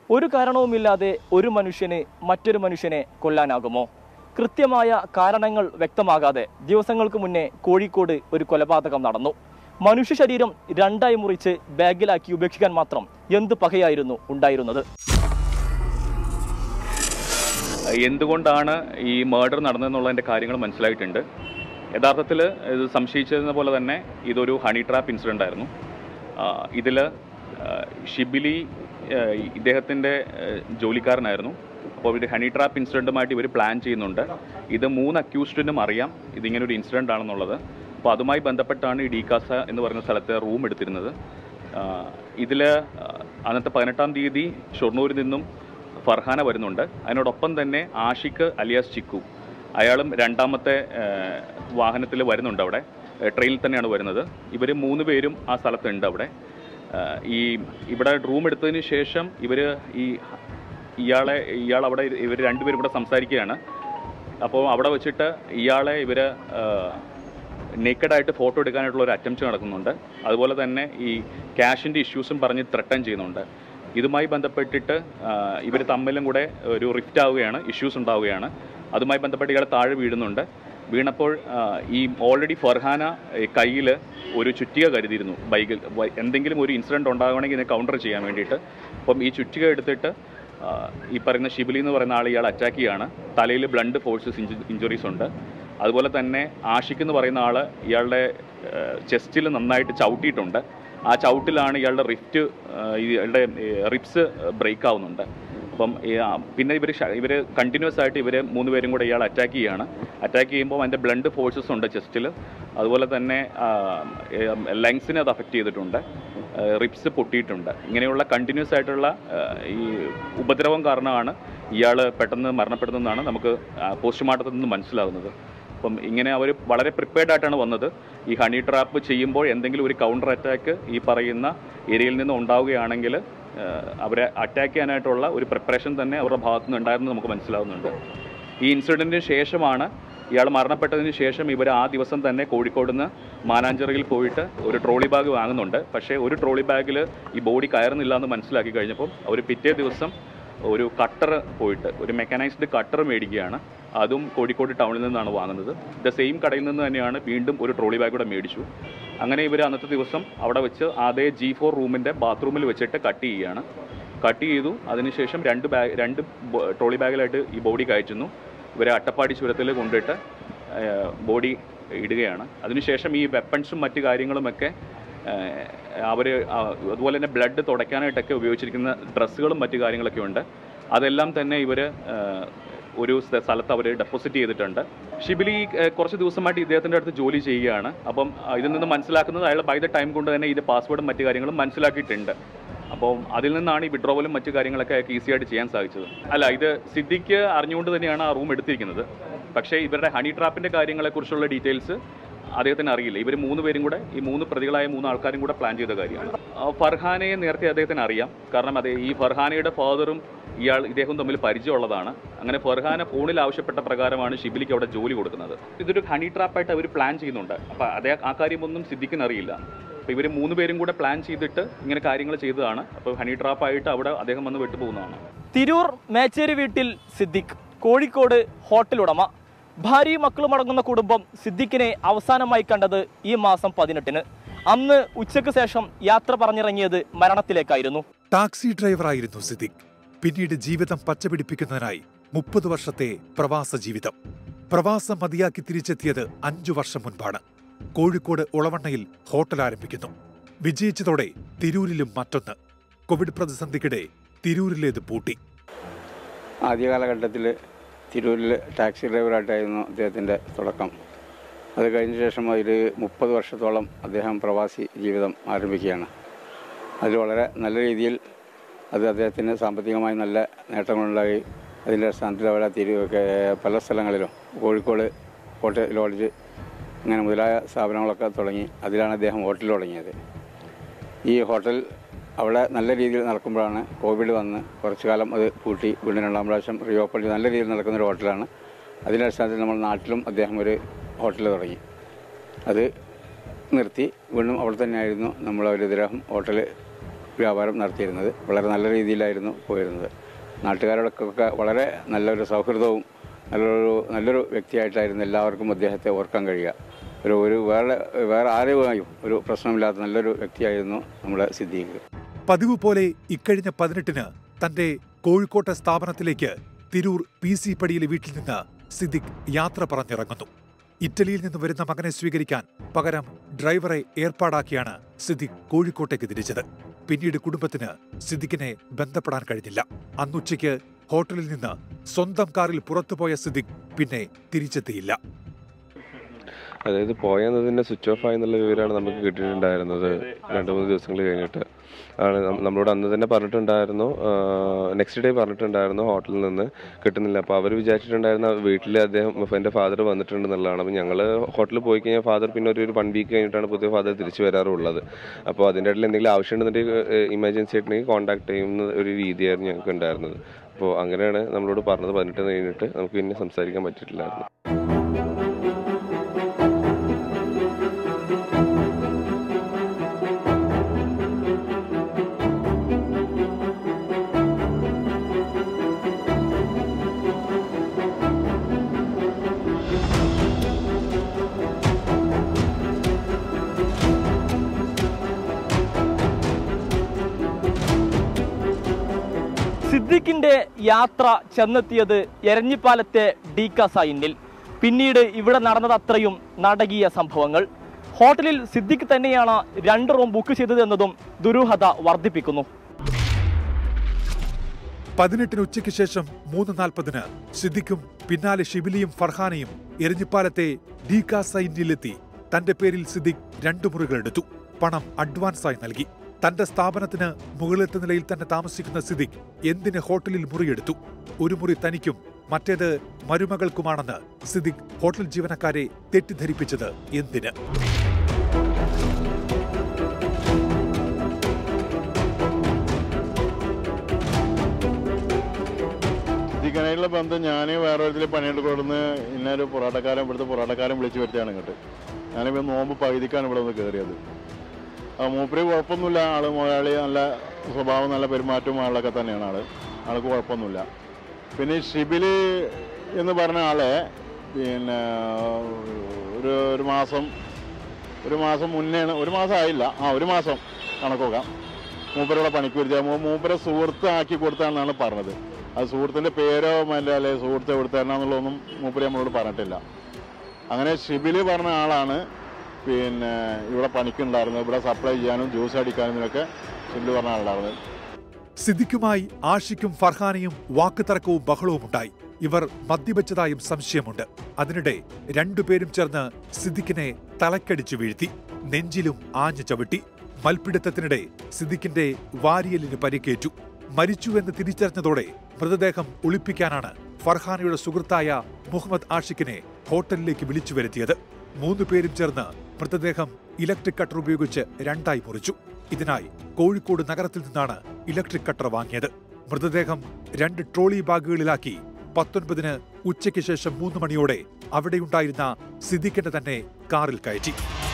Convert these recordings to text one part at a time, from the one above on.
ഒരു കാരണവുമില്ലാതെ ഒരു മനുഷ്യന് മറ്റൊരു മനുഷ്യനെ കൊല്ലാനാകുമോ കൃത്യമായ കാരണങ്ങൾ വ്യക്തമാകാതെ ദിവസങ്ങൾക്ക് മുന്നേ കോഴിക്കോട് ഒരു കൊലപാതകം നടന്നു മനുഷ്യ ശരീരം രണ്ടായി മുറിച്ച് ബാഗിലാക്കി ഉപേക്ഷിക്കാൻ മാത്രം എന്ത് പകയായിരുന്നു ഉണ്ടായിരുന്നത് എന്തുകൊണ്ടാണ് ഈ മർഡർ നടന്നതെന്നുള്ളതിൻ്റെ കാര്യങ്ങൾ മനസ്സിലായിട്ടുണ്ട് യഥാർത്ഥത്തിൽ ഇത് സംശയിച്ചതിനെ പോലെ തന്നെ ഇതൊരു ഹണി ട്രാപ്പ് ഇൻസിഡൻ്റ് ആയിരുന്നു ഇതിൽ ഷിബിലി ആ, ഇദ്ദേഹത്തിൻ്റെ ആ, ജോലിക്കാരനായിരുന്നു അപ്പോൾ ഇത് ഹണി ട്രാപ്പ് ഇൻസിഡൻറ്റുമായിട്ട് ഇവർ പ്ലാൻ ചെയ്യുന്നുണ്ട് ഇത് മൂന്ന് അക്യൂസ്ഡിനും അറിയാം ഇതിങ്ങനെ ഒരു ഇൻസിഡൻ്റ് ആണെന്നുള്ളത് അപ്പോൾ അതുമായി ബന്ധപ്പെട്ടാണ് ഈ ഡീകാസ എന്ന് പറയുന്ന സ്ഥലത്ത് റൂം എടുത്തിരുന്നത് ഇതിൽ അന്നത്തെ പതിനെട്ടാം തീയതി ഷൊർണൂരിൽ നിന്നും ഫർഹാന വരുന്നുണ്ട് അതിനോടൊപ്പം തന്നെ ആഷിഖ് അലിയാസ് ചിക്കു അയാളും രണ്ടാമത്തെ വാഹനത്തിൽ വരുന്നുണ്ട് അവിടെ ട്രെയിനിൽ തന്നെയാണ് വരുന്നത് ഇവർ മൂന്ന് പേരും ആ സ്ഥലത്തുണ്ട് അവിടെ ആ, ഈ ഇവിടെ റൂം എടുത്തതിന് ശേഷം ഇവർ ഈ ഇയാളെ ഇയാൾ അവിടെ ഇവർ രണ്ടുപേരും കൂടെ സംസാരിക്കുകയാണ് അപ്പോൾ അവിടെ വെച്ചിട്ട് ഇയാളെ ഇവർ നേക്കഡായിട്ട് ഫോട്ടോ എടുക്കാനായിട്ടുള്ള ഒരു അറ്റംപ്റ്റ് നടക്കുന്നുണ്ട് അതുപോലെ തന്നെ ഈ ക്യാഷിൻ്റെ ഇഷ്യൂസും പറഞ്ഞ് ത്രട്ടൻ ചെയ്യുന്നുണ്ട് ഇതുമായി ബന്ധപ്പെട്ടിട്ട് ഇവർ തമ്മിലും കൂടെ ഒരു റിഫ്റ്റ് ആവുകയാണ് ഇഷ്യൂസ് ഉണ്ടാവുകയാണ് അതുമായി ബന്ധപ്പെട്ട് ഇയാൾ താഴെ വീഴുന്നുണ്ട് വീണപ്പോൾ ആ, ഈ ഓൾറെഡി ഫർഹാന കയ്യിൽ ഒരു ചുറ്റിക കരുതിയിരുന്നു ബൈക്കിൽ വ- എന്തെങ്കിലും ഒരു ഇൻസിഡൻറ്റ് ഉണ്ടാകണമെങ്കിൽ ഇതിനെ കൗണ്ടർ ചെയ്യാൻ വേണ്ടിയിട്ട് അപ്പം ഈ ചുറ്റിക എടുത്തിട്ട് ആ, ഈ പറയുന്ന ഷിബിലി എന്ന് പറയുന്ന ആൾ ഇയാൾ അറ്റാക്ക് ചെയ്യാണ് തലയിൽ ബ്ലഡ് ഫോഴ്സസ് ഇഞ്ചുറീസ് ഉണ്ട് അതുപോലെ തന്നെ ആഷിഖ് എന്ന് പറയുന്ന ആൾ ഇയാളുടെ ചെസ്റ്റിൽ നന്നായിട്ട് ചവിട്ടിയിട്ടുണ്ട് ആ ചവിട്ടിലാണ് ഇയാളുടെ റിഫ്റ്റ് ഇയാളുടെ റിപ്സ് ബ്രേക്ക് ആവുന്നുണ്ട് അപ്പം ഈ, ആ, പിന്നെ ഇവർ ഇവർ കണ്ടിന്യൂസ് ആയിട്ട് ഇവർ മൂന്ന് പേരും കൂടെ ഇയാൾ അറ്റാക്ക് ചെയ്യാണ് അറ്റാക്ക് ചെയ്യുമ്പോൾ അതിൻ്റെ ബ്ലഡ് ഫോഴ്സസ് ഉണ്ട് ചെസ്റ്റിൽ അതുപോലെ തന്നെ ലങ്സിനെ അത് അഫക്റ്റ് ചെയ്തിട്ടുണ്ട് റിപ്സ് പൊട്ടിയിട്ടുണ്ട് ഇങ്ങനെയുള്ള കണ്ടിന്യൂസ് ആയിട്ടുള്ള ആ, ഈ ഉപദ്രവം കാരണമാണ് ഇയാൾ പെട്ടെന്ന് മരണപ്പെടുന്നതെന്നാണ് നമുക്ക് പോസ്റ്റ്മോർട്ടത്തിൽ നിന്ന് മനസ്സിലാകുന്നത് അപ്പം ഇങ്ങനെ അവർ വളരെ പ്രിപ്പയർഡ് ആയിട്ടാണ് വന്നത് ഈ ഹണി ട്രാപ്പ് ചെയ്യുമ്പോൾ എന്തെങ്കിലും ഒരു കൗണ്ടർ അറ്റാക്ക് ഈ പറയുന്ന ഏരിയയിൽ നിന്ന് ഉണ്ടാവുകയാണെങ്കിൽ ഏഹ്, അവരെ അറ്റാക്ക് ചെയ്യാനായിട്ടുള്ള ഒരു പ്രിപ്പറേഷൻ തന്നെ അവരുടെ ഭാഗത്തു നിന്ന് ഉണ്ടായിരുന്നു നമുക്ക് മനസ്സിലാവുന്നുണ്ട് ഈ ഇൻസിഡൻറ്റിന് ശേഷമാണ് ഇയാൾ മരണപ്പെട്ടതിന് ശേഷം ഇവർ ആ ദിവസം തന്നെ കോഴിക്കോട് നിന്ന് മാനാഞ്ചിറയിൽ പോയിട്ട് ഒരു ട്രോളി ബാഗ് വാങ്ങുന്നുണ്ട് പക്ഷേ ഒരു ട്രോളി ബാഗിൽ ഈ ബോഡി കയറുന്നില്ല എന്ന് മനസ്സിലാക്കി കഴിഞ്ഞപ്പോൾ അവർ പിറ്റേ ദിവസം ഒരു കട്ടർ പോയിട്ട് ഒരു മെക്കാനൈസ്ഡ് കട്ടർ മേടിക്കുകയാണ് അതും കോഴിക്കോട് ടൗണിൽ നിന്നാണ് വാങ്ങുന്നത് ദ സെയിം കടയിൽ നിന്ന് തന്നെയാണ് വീണ്ടും ഒരു ട്രോളി ബാഗ് കൂടെ മേടിച്ചു അങ്ങനെ ഇവർ അന്നത്തെ ദിവസം അവിടെ വെച്ച് അതേ ജി ഫോർ റൂമിൻ്റെ ബാത്റൂമിൽ വെച്ചിട്ട് കട്ട് ചെയ്യുകയാണ് കട്ട് ചെയ്തു അതിനുശേഷം രണ്ട് ബാഗ് രണ്ട് ബോ- ട്രോളി ബാഗിലായിട്ട് ഈ ബോഡി കയറ്റുന്നു ഇവരെ അട്ടപ്പാടി ചുരത്തിൽ കൊണ്ടിട്ട് ബോഡി ഇടുകയാണ് അതിനുശേഷം ഈ വെപ്പൺസും മറ്റു കാര്യങ്ങളുമൊക്കെ അവർ അതുപോലെ തന്നെ ബ്ലഡ് തുടയ്ക്കാനായിട്ടൊക്കെ ഉപയോഗിച്ചിരിക്കുന്ന ഡ്രസ്സുകളും മറ്റു കാര്യങ്ങളൊക്കെ ഉണ്ട് അതെല്ലാം തന്നെ ഇവർ ഒരു സ്ഥ- സ്ഥലത്ത് അവർ ഡെപ്പോസിറ്റ് ചെയ്തിട്ടുണ്ട് ഷിബിലി ഏഹ്, കുറച്ച് ദിവസമായിട്ട് ഇദ്ദേഹത്തിൻ്റെ അടുത്ത് ജോലി ചെയ്യുകയാണ് അപ്പം ആ, ഇതിൽ നിന്ന് മനസ്സിലാക്കുന്നത് അയാൾ ബൈ ദ ടൈം കൊണ്ട് തന്നെ ഇതിൻ്റെ പാസ്വേഡും മറ്റു കാര്യങ്ങളും മനസ്സിലാക്കിയിട്ടുണ്ട് അപ്പം അതിൽ നിന്നാണ് ഈ വിഡ്രോവലും മറ്റു കാര്യങ്ങളൊക്കെ അയാൾക്ക് ഈസി ആയിട്ട് ചെയ്യാൻ സാധിച്ചത് അല്ല ഇത് സിദ്ദിഖ് അറിഞ്ഞുകൊണ്ട് തന്നെയാണ് ആ റൂം എടുത്തിരിക്കുന്നത് പക്ഷേ ഇവരുടെ ഹണി ട്രാപ്പിൻ്റെ കാര്യങ്ങളെക്കുറിച്ചുള്ള ഡീറ്റെയിൽസ് അദ്ദേഹത്തിന് അറിയില്ല ഇവർ മൂന്ന് പേരും കൂടെ ഈ മൂന്ന് പ്രതികളായ മൂന്ന് ആൾക്കാരും കൂടെ പ്ലാൻ ചെയ്ത കാര്യമാണ് ആ, ഫർഹാനയെ നേരത്തെ അദ്ദേഹത്തിന് അറിയാം കാരണം അതെ ഈ ഫർഹാനയുടെ ഫാദറും ഇയാൾ ഇദ്ദേഹം തമ്മിൽ പരിചയമുള്ളതാണ് അങ്ങനെ ഫർഹാന ഫോണിൽ ആവശ്യപ്പെട്ട പ്രകാരമാണ് ഷിബിലിക്ക് അവിടെ ജോലി കൊടുക്കുന്നത് ഇതൊരു ഹണി ട്രാപ്പായിട്ട് അവർ പ്ലാൻ ചെയ്യുന്നുണ്ട് അപ്പോൾ അതേ ആ കാര്യമൊന്നും സിദ്ദിഖിന് അറിയില്ല അപ്പോൾ ഇവർ മൂന്ന് പേരും കൂടെ പ്ലാൻ ചെയ്തിട്ട് ഇങ്ങനെ കാര്യങ്ങൾ ചെയ്തതാണ് അപ്പോൾ ഹണി ട്രാപ്പായിട്ട് അവിടെ അദ്ദേഹം വന്ന് വിട്ടുപോകുന്നതാണ് തിരൂർ മേച്ചേരി വീട്ടിൽ സിദ്ദിഖ് കോഴിക്കോട് ഹോട്ടൽ ഉടമ ഭാര്യയും മക്കളും അടങ്ങുന്ന കുടുംബം സിദ്ദിഖിനെ അവസാനമായി കണ്ടത് ഈ മാസം പതിനെട്ടിന് അന്ന് ഉച്ചയ്ക്ക് ശേഷം യാത്ര പറഞ്ഞിറങ്ങിയത് മരണത്തിലേക്കായിരുന്നു ടാക്സി ഡ്രൈവറായിരുന്നു സിദ്ദിഖ് പിന്നീട് ജീവിതം പച്ചപിടിപ്പിക്കുന്നതിനായി മുപ്പത് വർഷത്തെ പ്രവാസ ജീവിതം പ്രവാസം മതിയാക്കി തിരിച്ചെത്തിയത് അഞ്ചു വർഷം മുൻപാണ് കോഴിക്കോട് ഉളവണ്ണയിൽ ഹോട്ടൽ ആരംഭിക്കുന്നു വിജയിച്ചതോടെ തിരൂരിലും മറ്റൊന്ന് കോവിഡ് പ്രതിസന്ധിക്കിടെ തിരൂരിലേത് പൂട്ടി ആദ്യ കാലഘട്ടത്തിൽ തിരൂരിൽ ടാക്സി ഡ്രൈവറായിട്ടായിരുന്നു അദ്ദേഹത്തിൻ്റെ തുടക്കം അത് കഴിഞ്ഞ ശേഷം ഒരു മുപ്പത് വർഷത്തോളം അദ്ദേഹം പ്രവാസി ജീവിതം ആരംഭിക്കുകയാണ് അതിൽ വളരെ നല്ല രീതിയിൽ അത് അദ്ദേഹത്തിന് സാമ്പത്തികമായി നല്ല നേട്ടങ്ങളുണ്ടായി അതിൻ്റെ അടിസ്ഥാനത്തിൽ അവിടെ തിരു കേ- പല സ്ഥലങ്ങളിലും കോഴിക്കോട് ഹോട്ടൽ ലോഡ്ജ് അങ്ങനെ മുതലായ സ്ഥാപനങ്ങളൊക്കെ തുടങ്ങി അതിലാണ് അദ്ദേഹം ഹോട്ടൽ തുടങ്ങിയത് ഈ ഹോട്ടൽ അവിടെ നല്ല രീതിയിൽ നടക്കുമ്പോഴാണ് കോവിഡ് വന്ന് കുറച്ചു കാലം അത് പൂട്ടി വീണ്ടും രണ്ടാം പ്രാവശ്യം റീഓപ്പൺ ചെയ്ത് നല്ല രീതിയിൽ നടക്കുന്ന ഒരു ഹോട്ടലാണ് അതിൻ്റെ അടിസ്ഥാനത്തിൽ നമ്മൾ നാട്ടിലും അദ്ദേഹം ഒരു ഹോട്ടൽ തുടങ്ങി അത് നിർത്തി വീണ്ടും അവിടെ തന്നെയായിരുന്നു നമ്മൾ ഒരു ഇദ്ദേഹം ഹോട്ടൽ വ്യാപാരം നടത്തിയിരുന്നത് വളരെ നല്ല രീതിയിലായിരുന്നു പോയിരുന്നത് നാട്ടുകാരോടൊക്കെ വളരെ നല്ലൊരു സൗഹൃദവും നല്ലൊരു നല്ലൊരു വ്യക്തിയായിട്ടായിരുന്നു എല്ലാവർക്കും അദ്ദേഹത്തെ ഓർക്കാൻ കഴിയുക ഒരു ഒരു വേറെ വേറെ ആരുമായും ഒരു പ്രശ്നമില്ലാത്ത നല്ലൊരു വ്യക്തിയായിരുന്നു നമ്മുടെ സിദ്ദീഖ് പതിവ് പോലെ ഇക്കഴിഞ്ഞ പതിനെട്ടിന് തന്റെ കോഴിക്കോട്ടെ സ്ഥാപനത്തിലേക്ക് തിരൂർ പി സി പടിയിലെ വീട്ടിൽ നിന്ന് സിദ്ദിഖ് യാത്ര പറഞ്ഞിറങ്ങുന്നു ഇറ്റലിയിൽ നിന്ന് വരുന്ന മകനെ സ്വീകരിക്കാൻ പകരം ഡ്രൈവറെ ഏർപ്പാടാക്കിയാണ് സിദ്ദിഖ് കോഴിക്കോട്ടേക്ക് തിരിച്ചത് പിന്നീട് കുടുംബത്തിന് സിദ്ദിഖിനെ ബന്ധപ്പെടാൻ കഴിഞ്ഞില്ല അന്നുച്ചയ്ക്ക് ഹോട്ടലിൽ നിന്ന് സ്വന്തം കാറിൽ പുറത്തുപോയ സിദ്ദിഖ് പിന്നെ തിരിച്ചെത്തിയില്ല അതായത് പോയെന്നതിൻ്റെ സ്വിച്ച് ഓഫ് ആയി എന്നുള്ള വിവരമാണ് നമുക്ക് കിട്ടിയിട്ടുണ്ടായിരുന്നത് രണ്ട് മൂന്ന് ദിവസങ്ങൾ കഴിഞ്ഞിട്ട് ആണ് നം- നമ്മളോട് അന്ന് തന്നെ പറഞ്ഞിട്ടുണ്ടായിരുന്നു നെക്സ്റ്റ് ഡേ പറഞ്ഞിട്ടുണ്ടായിരുന്നു ഹോട്ടലിൽ നിന്ന് കിട്ടുന്നില്ല അപ്പോൾ അവർ വിചാരിച്ചിട്ടുണ്ടായിരുന്ന വീട്ടിൽ അദ്ദേഹം എൻ്റെ ഫാദർ വന്നിട്ടുണ്ടെന്നുള്ളതാണ് അപ്പോൾ ഞങ്ങൾ ഹോട്ടലിൽ പോയി കഴിഞ്ഞാൽ ഫാദർ പിന്നെ ഒരു വൺ വീക്ക് കഴിഞ്ഞിട്ടാണ് പുതിയ ഫാദർ തിരിച്ചു വരാറുള്ളത് അപ്പോൾ അതിൻ്റെ ഇടയിൽ എന്തെങ്കിലും ആവശ്യമുണ്ടെന്നുണ്ടെങ്കിൽ ഇമർജൻസി ആയിട്ടുണ്ടെങ്കിൽ കോൺടാക്ട് ചെയ്യുന്ന ഒരു രീതിയായിരുന്നു ഞങ്ങൾക്ക് ഉണ്ടായിരുന്നത് അപ്പോൾ അങ്ങനെയാണ് നമ്മളോട് പറഞ്ഞത് പതിനെട്ട് കഴിഞ്ഞിട്ട് നമുക്ക് പിന്നെ സംസാരിക്കാൻ പറ്റിയിട്ടില്ലായിരുന്നു സിദ്ദിഖിന്റെ യാത്ര ചെന്നെത്തിയത് എരഞ്ഞിപ്പാലത്തെ ഡീക്ക സൈനിൽ പിന്നീട് ഇവിടെ നടന്നത് അത്രയും നാടകീയ സംഭവങ്ങൾ ഹോട്ടലിൽ സിദ്ദിഖ് തന്നെയാണ് രണ്ട് റൂം ബുക്ക് ചെയ്തത് എന്നതും ദുരൂഹത വർദ്ധിപ്പിക്കുന്നു പതിനെട്ടിന് ഉച്ചയ്ക്ക് ശേഷം മൂന്ന് നാൽപ്പതിന് സിദ്ദിഖും പിന്നാലെ ഷിബിലിയും ഫർഹാനയും എരഞ്ഞിപ്പാലത്തെ ഡീക സൈന്യയിലെത്തി തന്റെ പേരിൽ സിദ്ദിഖ് രണ്ടു മുറികളെടുത്തു പണം അഡ്വാൻസായി നൽകി തന്റെ സ്ഥാപനത്തിന് മുകളിലത്തെ നിലയിൽ തന്നെ താമസിക്കുന്ന സിദ്ദിഖ് എന്തിന് ഹോട്ടലിൽ മുറിയെടുത്തു ഒരു മുറി തനിക്കും മറ്റേത് മരുമകൾക്കുമാണെന്ന് സിദ്ദിഖ് ഹോട്ടൽ ജീവനക്കാരെ തെറ്റിദ്ധരിപ്പിച്ചത് എന്തിന് സിദ്ദിഖനായിട്ടുള്ള ബന്ധം ഞാൻ വേറെ ഒരു പണിയെടുക്കൊടുന്ന് ഇന്നൊരു പൊറാട്ടക്കാരൻ ഇവിടുത്തെ പൊറാട്ടക്കാരൻ വിളിച്ചു വരുത്തിയാണ് ഇങ്ങോട്ട് ഞാനിപ്പോൾ നോമ്പ് പകുതിക്കാണ് ഇവിടെ ഒന്ന് കയറിയത് ആ മൂപ്പര് കുഴപ്പമൊന്നുമില്ല ആള് മുതലാളി നല്ല സ്വഭാവം നല്ല പെരുമാറ്റവും ആളൊക്കെ തന്നെയാണ് ആള് ആൾക്ക് കുഴപ്പമൊന്നുമില്ല പിന്നെ ഈ ഷിബില് എന്ന് പറഞ്ഞ ആളെ പിന്നെ ഒരു ഒരു മാസം ഒരു മാസം മുന്നേയാണ് ഒരു മാസം ആയില്ല ആ ഒരു മാസം കണക്കൊക്കാം മൂപ്പരുടെ പണിക്ക് വരുത്തിയ മൂപ്പരെ സുഹൃത്ത് ആക്കി കൊടുത്താണെന്നാണ് പറഞ്ഞത് അത് സുഹൃത്തിൻ്റെ പേരോ മറ്റേ അല്ലെ സുഹൃത്ത് എവിടുത്തരണമെന്നുള്ളതൊന്നും മൂപ്പര് നമ്മളോട് പറഞ്ഞിട്ടില്ല അങ്ങനെ ഷിബില് പറഞ്ഞ ആളാണ് പിന്നെ ഇവിടെ പണിക്കുണ്ടായിരുന്നത് ഇവിടെ സപ്ലൈ ചെയ്യാനും ജ്യൂസ് അടിക്കാനും ഇതിനൊക്കെ ഷിബില് പറഞ്ഞ ആളുണ്ടായിരുന്നത് സിദ്ദിഖുമായി ആഷിക്കും ഫർഹാനയും വാക്കുതർക്കവും ബഹളവും ഉണ്ടായി ഇവർ മദ്യപിച്ചതായും സംശയമുണ്ട് അതിനിടെ രണ്ടുപേരും ചേർന്ന് സിദ്ദിഖിനെ തലക്കടിച്ചു വീഴ്ത്തി നെഞ്ചിലും ആഞ്ഞു ചവിട്ടി മൽപ്പിടുത്തത്തിനിടെ സിദ്ദിഖിന്റെ വാരിയലിന് പരിക്കേറ്റു മരിച്ചുവെന്ന് തിരിച്ചറിഞ്ഞതോടെ മൃതദേഹം ഒളിപ്പിക്കാനാണ് ഫർഹാനയുടെ സുഹൃത്തായ മുഹമ്മദ് ആഷിഖിനെ ഹോട്ടലിലേക്ക് വിളിച്ചു വരുത്തിയത് മൂന്നു പേരും ചേർന്ന് മൃതദേഹം ഇലക്ട്രിക് കട്ടർ ഉപയോഗിച്ച് രണ്ടായി മുറിച്ചു ഇതിനായി കോഴിക്കോട് നഗരത്തിൽ നിന്നാണ് ഇലക്ട്രിക് കട്ടർ വാങ്ങിയത് മൃതദേഹം രണ്ട് ട്രോളി ബാഗുകളിലാക്കി പത്തൊൻപതിന് ഉച്ചയ്ക്ക് ശേഷം മൂന്ന് മണിയോടെ അവിടെയുണ്ടായിരുന്ന സിദ്ദിഖിന്റെ തന്നെ കാറിൽ കയറ്റി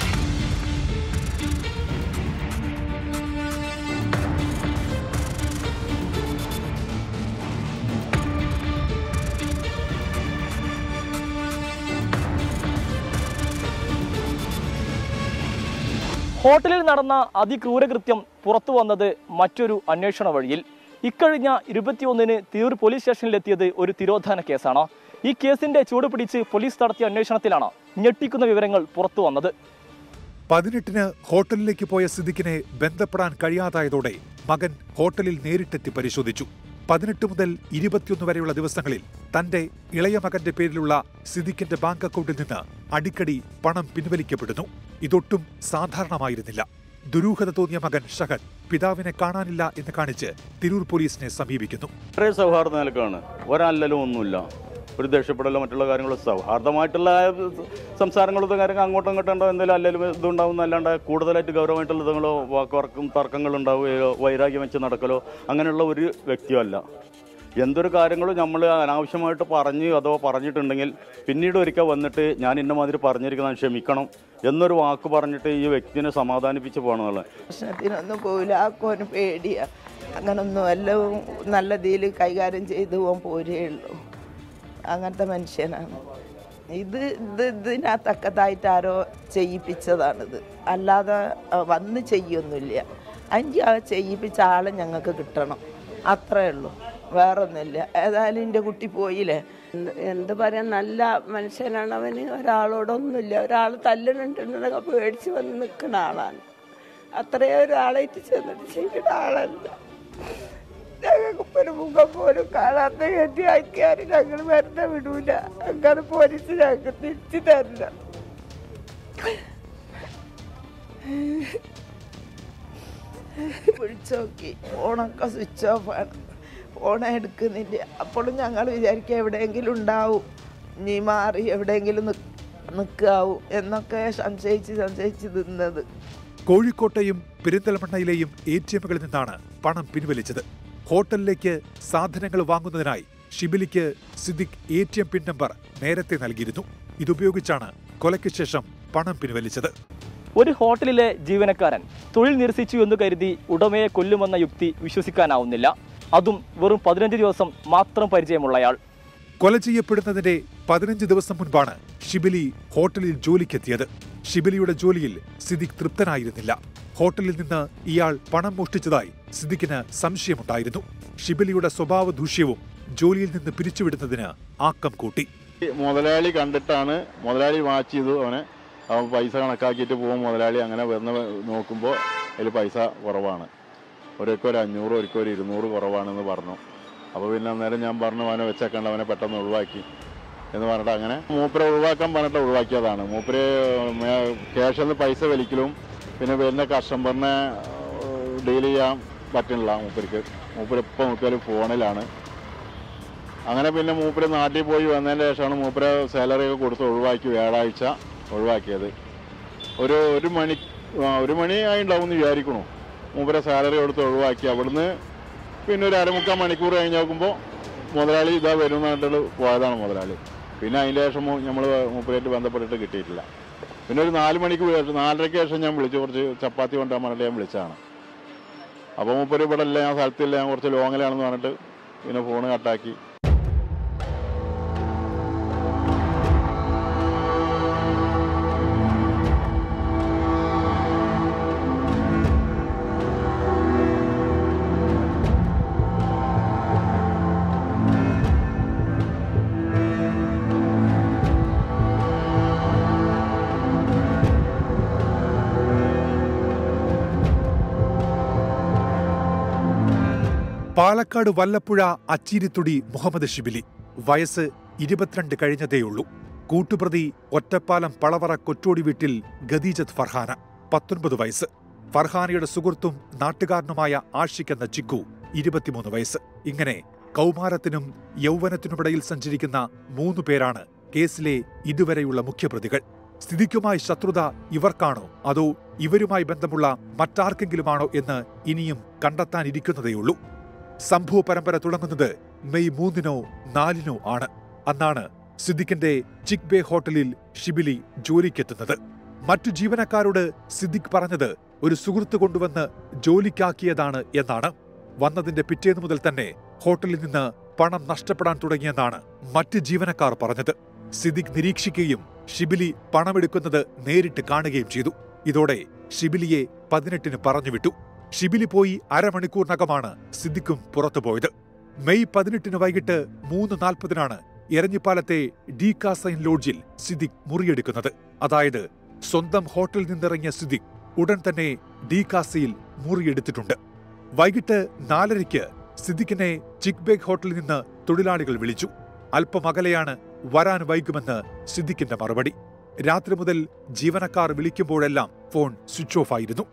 ഹോട്ടലിൽ നടന്ന അതിക്രൂരകൃത്യം പുറത്തു വന്നത് മറ്റൊരു അന്വേഷണ വഴിയിൽ ഇക്കഴിഞ്ഞ ഇരുപത്തിയൊന്നിന് തിരൂർ പോലീസ് സ്റ്റേഷനിലെത്തിയത് ഒരു തിരോധാന കേസാണ് ഈ കേസിന്റെ ചൂട് പിടിച്ച് പോലീസ് നടത്തിയ അന്വേഷണത്തിലാണ് ഞെട്ടിക്കുന്ന വിവരങ്ങൾ പുറത്തു വന്നത് പതിനെട്ടിന് ഹോട്ടലിലേക്ക് പോയ സിദ്ദിഖിനെ ബന്ധപ്പെടാൻ കഴിയാതായതോടെ മകൻ ഹോട്ടലിൽ നേരിട്ടെത്തി പരിശോധിച്ചു പതിനെട്ട് മുതൽ ഇരുപത്തിയൊന്ന് വരെയുള്ള ദിവസങ്ങളിൽ തന്റെ ഇളയ മകന്റെ പേരിലുള്ള സിദ്ദിഖിന്റെ ബാങ്ക് അക്കൗണ്ടിൽ നിന്ന് അടിക്കടി പണം പിൻവലിക്കപ്പെടുന്നു ഇതൊട്ടും സാധാരണമായിരുന്നില്ല ദുരൂഹത തോന്നിയ മകൻ ഷഹൻ പിതാവിനെ കാണാനില്ല എന്ന് കാണിച്ച് തിരൂർ പോലീസിനെ സമീപിക്കുന്നു വളരെ സൗഹാർദ്ദ നിലക്കാണ് ഒരല്ലലും ഒന്നുമില്ല ഒരു ദേഷ്യപ്പെടലോ മറ്റുള്ള കാര്യങ്ങളോ സൗഹാർദ്ദമായിട്ടുള്ള സംസാരങ്ങളോ കാര്യങ്ങൾ അങ്ങോട്ടും ഇങ്ങോട്ടും ഉണ്ടോ എന്തെങ്കിലും അല്ലെങ്കിലും ഇതുണ്ടാവും എന്നല്ലാണ്ട് കൂടുതലായിട്ട് ഗൗരവമായിട്ടുള്ള ഇതുങ്ങളോ വാക്കുവർക്കും തർക്കങ്ങളുണ്ടാവുകയോ വൈരാഗ്യം വെച്ച് നടക്കലോ അങ്ങനെയുള്ള ഒരു വ്യക്തിയല്ല എന്തൊരു കാര്യങ്ങളും നമ്മൾ അനാവശ്യമായിട്ട് പറഞ്ഞ് അതോ പറഞ്ഞിട്ടുണ്ടെങ്കിൽ പിന്നീട് ഒരിക്കൽ വന്നിട്ട് ഞാൻ ഇന്ന മാതിരി പറഞ്ഞിരിക്കുന്നത് ക്ഷമിക്കണം എന്നൊരു വാക്ക് പറഞ്ഞിട്ട് ഈ വ്യക്തിനെ സമാധാനിപ്പിച്ച് പോകണമെന്നുള്ളത് പ്രശ്നത്തിനൊന്നും പോയില്ല ആക്കോന് പേടിയാ അങ്ങനൊന്നും എല്ലാം നല്ല രീതിയിൽ കൈകാര്യം ചെയ്ത് പോകാൻ പോരേ ഉള്ളൂ അങ്ങനത്തെ മനുഷ്യനാണ് ഇത് ഇത് ഇതിനകത്തക്കതായിട്ട് ആരോ ചെയ്യിപ്പിച്ചതാണിത് അല്ലാതെ ആ, വന്ന് ചെയ്യൊന്നുമില്ല അഞ്ച് ആ ചെയ്യിപ്പിച്ച ആളെ ഞങ്ങൾക്ക് കിട്ടണം അത്രേ ഉള്ളൂ വേറൊന്നുമില്ല ഏതായാലും എൻ്റെ കുട്ടി പോയില്ലേ എന്ത് എന്ത് പറയാൻ നല്ല മനുഷ്യനാണ് അവന് ഒരാളോടൊന്നുമില്ല ഒരാൾ തല്ലുന്നുണ്ടെന്നൊക്കെ പേടിച്ച് വന്ന് നിൽക്കുന്ന ആളാണ് അത്രയും ഒരാളായിട്ട് ചെന്നിട്ട് ചെയ്യുന്ന ആളല്ല ഞങ്ങൾക്ക് ഇപ്പൊ ഒരു മുഖം പോലും കാണാത്ത കെട്ടി ആക്കിയാൽ ഞങ്ങൾ വെറുതെ വിടൂല അങ്ങനെ പോലീസ് ഞങ്ങൾക്ക് തിരിച്ചു തരില്ല വിളിച്ചു നോക്കി ഫോണൊക്കെ സ്വിച്ച് ഓഫ് ആണ് ഫോൺ എടുക്കുന്നില്ല അപ്പോഴും ഞങ്ങൾ വിചാരിക്കുക എവിടെയെങ്കിലും ഉണ്ടാവും നീ മാറി എവിടെയെങ്കിലും നിൽക്കാവും എന്നൊക്കെ സംശയിച്ച് സംശയിച്ച് നിന്നത് കോഴിക്കോട്ടെയും പെരിന്തൽമണ്ണയിലെയും എ ടി എമ്മുകളിൽ നിന്നാണ് പണം പിൻവലിച്ചത് ഹോട്ടലിലേക്ക് സാധനങ്ങൾ വാങ്ങുന്നതിനായി ഷിബിലിക്ക് Siddique A T M PIN number നേരത്തെ നൽകിയിരുന്നു ഇതുപയോഗിച്ചാണ് കൊലയ്ക്ക് ശേഷം പണം പിൻവലിച്ചത് ഒരു ഹോട്ടലിലെ ജീവനക്കാരൻ തൊഴിൽ നിരസിച്ചു എന്ന് കരുതി ഉടമയെ കൊല്ലുമെന്ന യുക്തി വിശ്വസിക്കാനാവുന്നില്ല അതും വെറും പതിനഞ്ച് ദിവസം മാത്രം പരിചയമുള്ളയാൾ കൊല ചെയ്യപ്പെടുന്നതിന്റെ പതിനഞ്ച് ദിവസം മുൻപാണ് ഷിബിലി ഹോട്ടലിൽ ജോലിക്കെത്തിയത് ഷിബിലിയുടെ ജോലിയിൽ സിദ്ദിഖ് തൃപ്തനായിരുന്നില്ല ഹോട്ടലിൽ നിന്ന് ഇയാൾ പണം മോഷ്ടിച്ചതായി സിദ്ദിഖിന് സംശയമുണ്ടായിരുന്നു ഷിബിലിയുടെ സ്വഭാവ ദൂഷ്യവും ജോലിയിൽ നിന്ന് പിരിച്ചുവിടുന്നതിന് ആക്കം കൂട്ടി മുതലാളി കണ്ടിട്ടാണ് മുതലാളി വാച്ച് ചെയ്തു അവനെ അവൻ പൈസ കണക്കാക്കിയിട്ട് പോകും മുതലാളി അങ്ങനെ വന്ന് നോക്കുമ്പോൾ അതിൽ പൈസ കുറവാണ് ഒരൊക്കെ ഒരു അഞ്ഞൂറ് ഒരിക്കൽ ഒരു ഇരുന്നൂറ് കുറവാണെന്ന് പറഞ്ഞു അപ്പോൾ പിന്നെ അന്നേരം ഞാൻ പറഞ്ഞു അവനെ വെച്ചേക്കണ്ട അവനെ പെട്ടെന്ന് ഒഴിവാക്കി എന്ന് പറഞ്ഞിട്ട് അങ്ങനെ മൂപ്പരെ ഒഴിവാക്കാൻ പറഞ്ഞിട്ട് ഒഴിവാക്കിയതാണ് മൂപ്പര് ക്യാഷിൽ നിന്ന് പൈസ വലിക്കലും പിന്നെ വരുന്ന കസ്റ്റമറിനെ ഡീൽ ചെയ്യാൻ പറ്റുന്നില്ല മൂപ്പർക്ക് മൂപ്പര് ഇപ്പോൾ നോക്കിയാലും ഫോണിലാണ് അങ്ങനെ പിന്നെ മൂപ്പര് നാട്ടിൽ പോയി വന്നതിന് ശേഷമാണ് മൂപ്പര് സാലറി ഒക്കെ കൊടുത്ത് ഒഴിവാക്കി വ്യാഴാഴ്ച ഒഴിവാക്കിയത് ഒരു ഒരു മണി ആ, ഒരു മണി ആയി ഉണ്ടാവും എന്ന് വിചാരിക്കണു മൂപ്പരെ സാലറി കൊടുത്ത് ഒഴിവാക്കി അവിടുന്ന് പിന്നെ ഒരു അരമുക്കാൽ മണിക്കൂർ കഴിഞ്ഞ് നോക്കുമ്പോൾ മുതലാളി ഇതാ വരും എന്ന് പറഞ്ഞിട്ട് പോയതാണ് മുതലാളി പിന്നെ അതിൻ്റെ ശേഷം നമ്മൾ മൂപ്പരായിട്ട് ബന്ധപ്പെട്ടിട്ട് കിട്ടിയിട്ടില്ല പിന്നെ ഒരു നാല് മണിക്ക് ശേഷം നാലരയ്ക്ക് ശേഷം ഞാൻ വിളിച്ചു കുറച്ച് ചപ്പാത്തി കൊണ്ടാൻ പറഞ്ഞിട്ട് ഞാൻ വിളിച്ചതാണ് അപ്പോൾ മൂപ്പര് ഇവിടെ ഇല്ല ഞാൻ സ്ഥലത്തില്ല ഞാൻ കുറച്ച് ലോങ്ങിലാണെന്ന് പറഞ്ഞിട്ട് പിന്നെ ഫോണ് കട്ടാക്കി പാലക്കാട് വല്ലപ്പുഴ അച്ചീരിത്തുടി മുഹമ്മദ് ഷിബിലി വയസ്സ് ഇരുപത്തിരണ്ട് കഴിഞ്ഞതേയുള്ളൂ കൂട്ടുപ്രതി ഒറ്റപ്പാലം പളവറ കൊറ്റോടി വീട്ടിൽ ഗദീജത്ത് ഫർഹാന പത്തൊൻപത് വയസ്സ് ഫർഹാനയുടെ സുഹൃത്തും നാട്ടുകാരനുമായ ആഷിഖ് എന്ന ചിക്കു ഇരുപത്തിമൂന്ന് വയസ്സ് ഇങ്ങനെ കൗമാരത്തിനും യൗവനത്തിനുമിടയിൽ സഞ്ചരിക്കുന്ന മൂന്നു പേരാണ് കേസിലെ ഇതുവരെയുള്ള മുഖ്യപ്രതികൾ സ്ഥിതിക്കുമായി ശത്രുത ഇവർക്കാണോ അതോ ഇവരുമായി ബന്ധമുള്ള മറ്റാർക്കെങ്കിലുമാണോ എന്ന് ഇനിയും കണ്ടെത്താനിരിക്കുന്നതേയുള്ളൂ സംഭവ പരമ്പര തുടങ്ങുന്നത് മെയ് മൂന്നിനോ നാലിനോ ആണ് അന്നാണ് സിദ്ദിഖിന്റെ ചിക് ബേ ഹോട്ടലിൽ ഷിബിലി ജോലിക്കെത്തുന്നത് മറ്റു ജീവനക്കാരോട് സിദ്ദിഖ് പറഞ്ഞത് ഒരു സുഹൃത്ത് കൊണ്ടുവന്ന് ജോലിക്കാക്കിയതാണ് എന്നാണ് വന്നതിന്റെ പിറ്റേന്നു മുതൽ തന്നെ ഹോട്ടലിൽ നിന്ന് പണം നഷ്ടപ്പെടാൻ തുടങ്ങിയെന്നാണ് മറ്റ് ജീവനക്കാർ പറഞ്ഞത് സിദ്ദിഖ് നിരീക്ഷിക്കുകയും ഷിബിലി പണമെടുക്കുന്നത് നേരിട്ട് കാണുകയും ചെയ്തു ഇതോടെ ഷിബിലിയെ പതിനെട്ടിന് പറഞ്ഞുവിട്ടു ഷിബിലി പോയി അരമണിക്കൂറിനകമാണ് സിദ്ദിഖും പുറത്തുപോയത് മെയ് പതിനെട്ടിന് വൈകിട്ട് മൂന്ന് നാൽപ്പതിനാണ് എരഞ്ഞിപ്പാലത്തെ ഡി കാസൈൻ ലോഡ്ജിൽ സിദ്ദിഖ് മുറിയെടുക്കുന്നത് അതായത് സ്വന്തം ഹോട്ടലിൽ നിന്നിറങ്ങിയ സിദ്ദിഖ് ഉടൻ തന്നെ ഡി കാസയിൽ മുറിയെടുത്തിട്ടുണ്ട് വൈകിട്ട് നാലരയ്ക്ക് സിദ്ദിഖിനെ ചിക്ബേഗ് ഹോട്ടലിൽ നിന്ന് തൊഴിലാളികൾ വിളിച്ചു അല്പം അകലെയാണ് വരാൻ വൈകുമെന്ന് സിദ്ദിഖിന്റെ മറുപടി രാത്രി മുതൽ ജീവനക്കാർ വിളിക്കുമ്പോഴെല്ലാം ഫോൺ സ്വിച്ച് ഓഫ് ആയിരുന്നു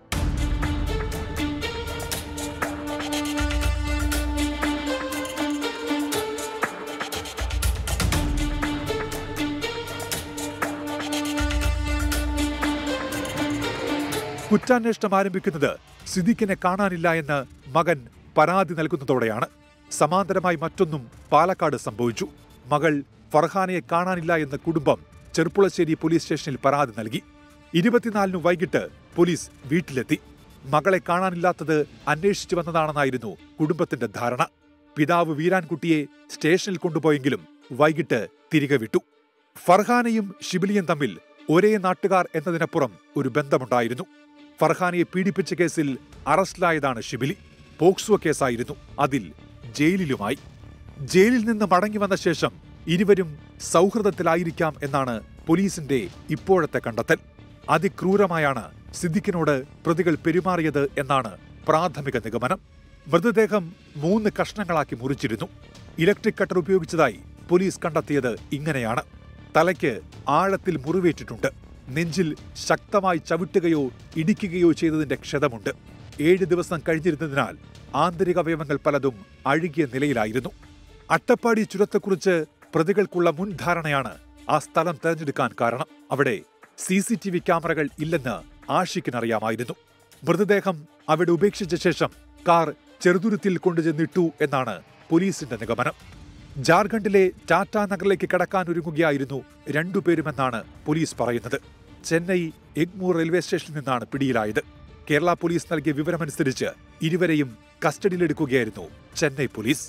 കുറ്റാന്വേഷണം ആരംഭിക്കുന്നത് സിദ്ദിഖിനെ കാണാനില്ല എന്ന് മകൻ പരാതി നൽകുന്നതോടെയാണ് സമാന്തരമായി മറ്റൊന്നും പാലക്കാട് സംഭവിച്ചു മകൾ ഫർഹാനയെ കാണാനില്ല എന്ന കുടുംബം ചെർപ്പുളശ്ശേരി പോലീസ് സ്റ്റേഷനിൽ പരാതി നൽകി ഇരുപത്തിനാലിന് വൈകിട്ട് പോലീസ് വീട്ടിലെത്തി മകളെ കാണാനില്ലാത്തത് അന്വേഷിച്ചു വന്നതാണെന്നായിരുന്നു കുടുംബത്തിന്റെ ധാരണ പിതാവ് വീരാൻകുട്ടിയെ സ്റ്റേഷനിൽ കൊണ്ടുപോയെങ്കിലും വൈകിട്ട് തിരികെ വിട്ടു ഫർഹാനയും ഷിബിലിയും തമ്മിൽ ഒരേ നാട്ടുകാർ എന്നതിനപ്പുറം ഒരു ബന്ധമുണ്ടായിരുന്നു ഫർഹാനയെ പീഡിപ്പിച്ച കേസിൽ അറസ്റ്റിലായതാണ് ഷിബിലി പോക്സോ കേസായിരുന്നു അതിൽ ജയിലിലുമായി ജയിലിൽ നിന്ന് മടങ്ങി വന്ന ശേഷം ഇരുവരും സൗഹൃദത്തിലായിരിക്കാം എന്നാണ് പോലീസിന്റെ ഇപ്പോഴത്തെ കണ്ടെത്തൽ അതിക്രൂരമായാണ് സിദ്ദിഖിനോട് പ്രതികൾ പെരുമാറിയത് എന്നാണ് പ്രാഥമിക നിഗമനം മൃതദേഹം മൂന്ന് കഷ്ണങ്ങളാക്കി മുറിച്ചിരുന്നു ഇലക്ട്രിക് കട്ടർ ഉപയോഗിച്ചതായി പോലീസ് കണ്ടെത്തിയത് ഇങ്ങനെയാണ് തലയ്ക്ക് ആഴത്തിൽ മുറിവേറ്റിട്ടുണ്ട് നെഞ്ചിൽ ശക്തമായി ചവിട്ടുകയോ ഇടിക്കുകയോ ചെയ്തതിന്റെ ക്ഷതമുണ്ട് ഏഴ് ദിവസം കഴിഞ്ഞിരുന്നതിനാൽ ആന്തരിക അവയവങ്ങൾ പലതും അഴുകിയ നിലയിലായിരുന്നു അട്ടപ്പാടി ചുരത്തെക്കുറിച്ച് പ്രതികൾക്കുള്ള മുൻധാരണയാണ് ആ സ്ഥലം തെരഞ്ഞെടുക്കാൻ കാരണം അവിടെ സി സി ടി വി ക്യാമറകൾ ഇല്ലെന്ന് ആഷിക്കിനറിയാമായിരുന്നു മൃതദേഹം അവിടെ ഉപേക്ഷിച്ച ശേഷം കാർ ചെറുതുരുത്തിൽ കൊണ്ടുചെന്നിട്ടു എന്നാണ് പോലീസിന്റെ നിഗമനം ജാർഖണ്ഡിലെ ടാറ്റ നഗറിലേക്ക് കടക്കാൻ ഒരുങ്ങുകയായിരുന്നു രണ്ടുപേരുമെന്നാണ് പോലീസ് പറയുന്നത് ചെന്നൈ എഗ്മൂർ റെയിൽവേ സ്റ്റേഷനിൽ നിന്നാണ് പിടിയിലായത് കേരള പോലീസ് നൽകിയ വിവരമനുസരിച്ച് ഇരുവരെയും കസ്റ്റഡിയിലെടുക്കുകയായിരുന്നു ചെന്നൈ പോലീസ്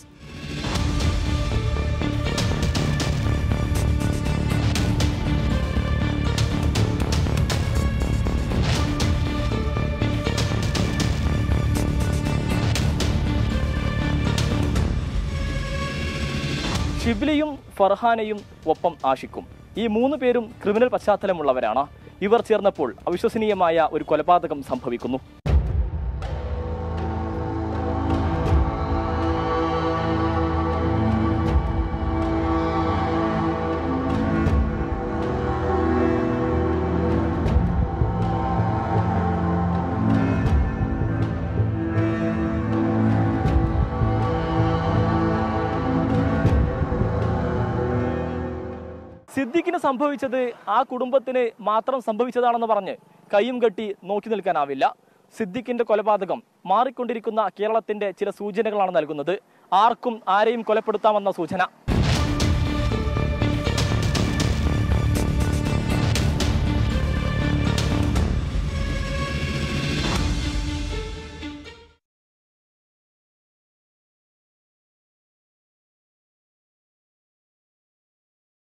ഷിബിലിയും ഫർഹാനയും ഒപ്പം ആഷിക്കും ഈ മൂന്ന് പേരും ക്രിമിനൽ പശ്ചാത്തലമുള്ളവരാണ് ഇവർ ചേർന്നപ്പോൾ അവിശ്വസനീയമായ ഒരു കൊലപാതകം സംഭവിക്കുന്നു സിദ്ദിഖിന് സംഭവിച്ചത് ആ കുടുംബത്തിന് മാത്രം സംഭവിച്ചതാണെന്ന് പറഞ്ഞ് കൈയും കെട്ടി നോക്കി നിൽക്കാനാവില്ല സിദ്ദിഖിന്റെ കൊലപാതകം മാറിക്കൊണ്ടിരിക്കുന്ന കേരളത്തിന്റെ ചില സൂചനകളാണ് നൽകുന്നത് ആർക്കും ആരെയും കൊലപ്പെടുത്താമെന്ന സൂചന